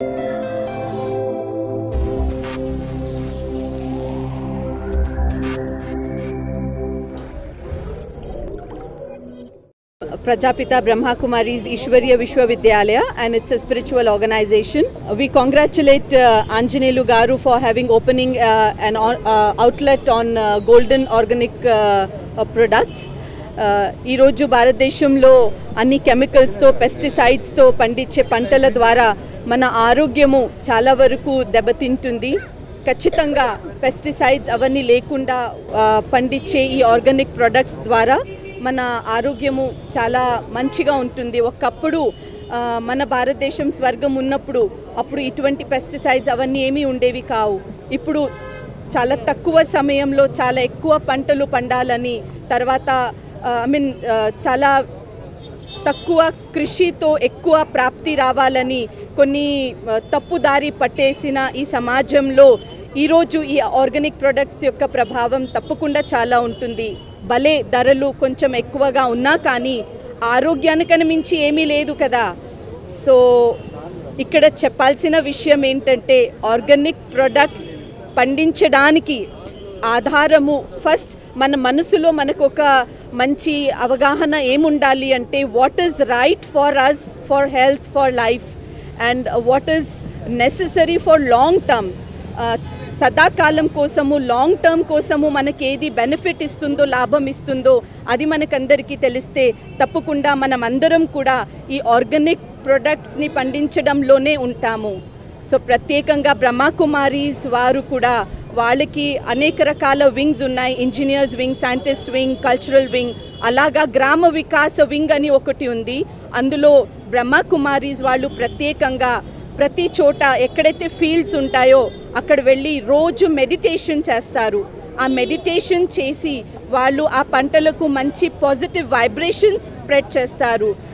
Prajapita Brahma Kumari's Ishwarya Vishwavidyalaya and it's a spiritual organization. We congratulate uh, Anjanelu Garu for having opening uh, an o- uh, outlet on uh, golden organic uh, uh, products. Uh, ఈరోజు భారతదేశంలో అన్ని కెమికల్స్తో పెస్టిసైడ్స్తో పండించే పంటల ద్వారా మన ఆరోగ్యము చాలా వరకు దెబ్బతింటుంది ఖచ్చితంగా పెస్టిసైడ్స్ అవన్నీ లేకుండా ఆ, పండించే ఈ ఆర్గానిక్ ప్రొడక్ట్స్ ద్వారా మన ఆరోగ్యము చాలా మంచిగా ఉంటుంది ఒకప్పుడు ఆ, మన భారతదేశం స్వర్గం ఉన్నప్పుడు అప్పుడు ఇటువంటి పెస్టిసైడ్స్ అవన్నీ ఏమీ ఉండేవి కావు ఇప్పుడు చాలా తక్కువ సమయంలో చాలా ఎక్కువ పంటలు పండాలని తర్వాత ఐ మీన్ చాలా తక్కువ కృషితో ఎక్కువ ప్రాప్తి రావాలని కొన్ని ఆ, తప్పుదారి పట్టేసిన ఈ సమాజంలో ఈరోజు ఈ ఆర్గానిక్ ప్రొడక్ట్స్ యొక్క ప్రభావం తప్పకుండా చాలా ఉంటుంది భలే ధరలు కొంచెం ఎక్కువగా ఉన్నా కానీ ఆరోగ్యానికని మించి ఏమీ లేదు కదా సో ఇక్కడ చెప్పాల్సిన విషయం ఏంటంటే ఆర్గానిక్ ప్రొడక్ట్స్ పండించడానికి ఆధారము ఫస్ట్ మన మనసులో మనకు ఒక మంచి అవగాహన ఏముండాలి అంటే what is right for us for health for life and what is necessary for long term సదాకాలం కోసము లాంగ్ టర్మ్ కోసము మనకి ఏది బెనిఫిట్ ఇస్తుందో లాభం ఇస్తుందో అది మనకందరికీ తెలిస్తే తప్పకుండా మనం అందరం కూడా ఈ ఆర్గానిక్ ప్రొడక్ట్స్ని పండించడంలోనే ఉంటాము సో ప్రత్యేకంగా బ్రహ్మకుమారీస్ వారు కూడా వాళ్ళకి అనేక రకాల వింగ్స్ ఉన్నాయి engineers wing scientist wing cultural wing అలాగా గ్రామ వికాస వింగ్ అని ఒకటి ఉంది అందులో బ్రహ్మకుమారీస్ వాళ్ళు ప్రత్యేకంగా ప్రతి చోట ఎక్కడైతే ఫీల్డ్స్ ఉంటాయో అక్కడ వెళ్ళి రోజు మెడిటేషన్ చేస్తారు ఆ మెడిటేషన్ చేసి వాళ్ళు ఆ పంటలకు మంచి పాజిటివ్ వైబ్రేషన్స్ స్ప్రెడ్ చేస్తారు